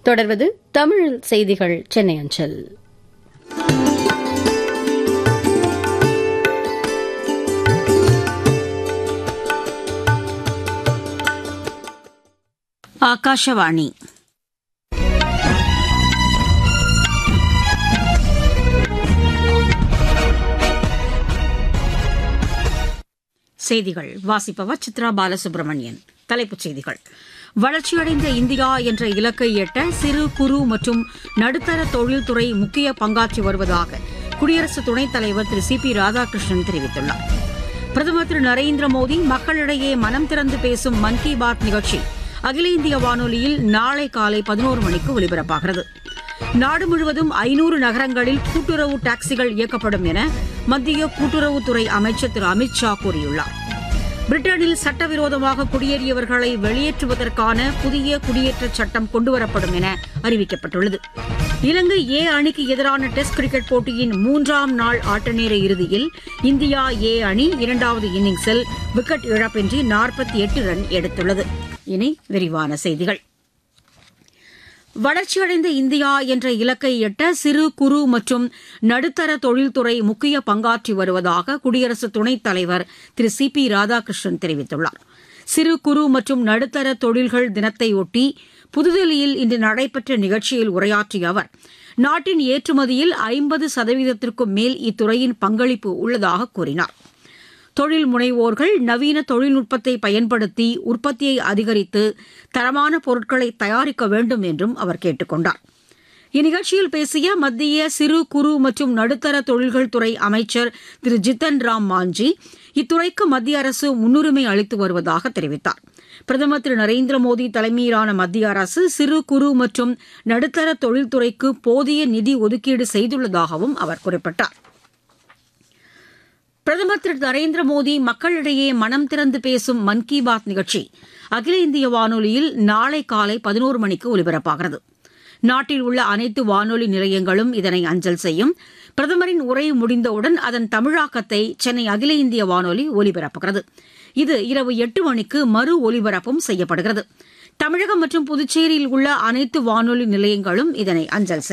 தொடர்வது தமிழ் செய்திகள் சென்னை அஞ்சல் ಆಕಾಶವಾಣಿ செய்திகள் வாசிப்பவர் சித்ரா பாலசுப்ரமணியன் தலைப்புச் செய்திகள் வளர்ச்சியடைந்த இந்தியா என்ற இலக்கை எட்ட சிறு குறு மற்றும் நடுத்தர தொழில்துறை முக்கிய பங்காற்றி வருவதாக குடியரசு துணைத் தலைவர் திரு சி பி ராதாகிருஷ்ணன் தெரிவித்துள்ளார் பிரதமர் திரு நரேந்திர மோடி மக்களிடையே மனம் திறந்து பேசும் மன் கி பாத் நிகழ்ச்சி அகில இந்திய வானொலியில் நாளை காலை பதினோரு மணிக்கு ஒலிபரப்பாகிறது நாடு முழுவதும் ஐநூறு நகரங்களில் கூட்டுறவு டாக்ஸிகள் இயக்கப்படும் என மத்திய கூட்டுறவுத்துறை அமைச்சர் திரு அமித் ஷா கூறியுள்ளார் பிரிட்டனில் சட்டவிரோதமாக குடியேறியவர்களை வெளியேற்றுவதற்கான புதிய குடியேற்றச் சட்டம் கொண்டுவரப்படும் என அறிவிக்கப்பட்டுள்ளது இலங்கை ஏ அணிக்கு எதிரான டெஸ்ட் கிரிக்கெட் போட்டியின் மூன்றாம் நாள் ஆட்டநேர இறுதியில் இந்தியா ஏ அணி இரண்டாவது இன்னிங்ஸில் விக்கெட் இழப்பின்றி நாற்பத்தி எட்டு ரன் எடுத்துள்ளது இனி விரிவான செய்திகள் வளர்ச்சியடைந்த இந்தியா என்ற இலக்கை எட்ட சிறு குறு மற்றும் நடுத்தர தொழில்துறை முக்கிய பங்காற்றி வருவதாக குடியரசு துணைத் தலைவர் திரு சி பி ராதாகிருஷ்ணன் தெரிவித்துள்ளார் சிறு குறு மற்றும் நடுத்தர தொழில்கள் தினத்தையொட்டி புதுதில்லியில் இன்று நடைபெற்ற நிகழ்ச்சியில் உரையாற்றிய அவர் நாட்டின் ஏற்றுமதியில் ஐம்பது சதவீதத்திற்கும் மேல் இத்துறையின் பங்களிப்பு உள்ளதாக கூறினார் தொழில் முனைவோர்கள் நவீன தொழில்நுட்பத்தை பயன்படுத்தி உற்பத்தியை அதிகரித்து தரமான பொருட்களை தயாரிக்க வேண்டும் என்றும் அவர் கேட்டுக் கொண்டார் இந்நிகழ்ச்சியில் பேசிய மத்திய சிறு குறு மற்றும் நடுத்தர தொழில்கள் துறை அமைச்சர் திரு ஜித்தன் ராம் மாஞ்சி இத்துறைக்கு மத்திய அரசு முன்னுரிமை அளித்து வருவதாக தெரிவித்தார் பிரதமர் திரு நரேந்திர மோடி தலைமையிலான மத்திய அரசு சிறு குறு மற்றும் நடுத்தர தொழில்துறைக்கு போதிய நிதி ஒதுக்கீடு செய்துள்ளதாகவும் அவர் குறிப்பிட்டார் பிரதமர் திரு நரேந்திர மோடி மக்களிடையே மனம் திறந்து பேசும் மன் கி பாத் நிகழ்ச்சி அகில இந்திய வானொலியில் நாளை காலை பதினோரு மணிக்கு ஒலிபரப்பாகிறது நாட்டில் உள்ள அனைத்து வானொலி நிலையங்களும் இதனை அஞ்சல் செய்யும் பிரதமரின் உரை முடிந்தவுடன் அதன் தமிழாக்கத்தை சென்னை அகில இந்திய வானொலி ஒலிபரப்புகிறது இது இரவு எட்டு மணிக்கு மறு ஒலிபரப்பும் செய்யப்படுகிறது தமிழகம் மற்றும் புதுச்சேரியில் உள்ள அனைத்து வானொலி நிலையங்களும் இதனை அஞ்சல்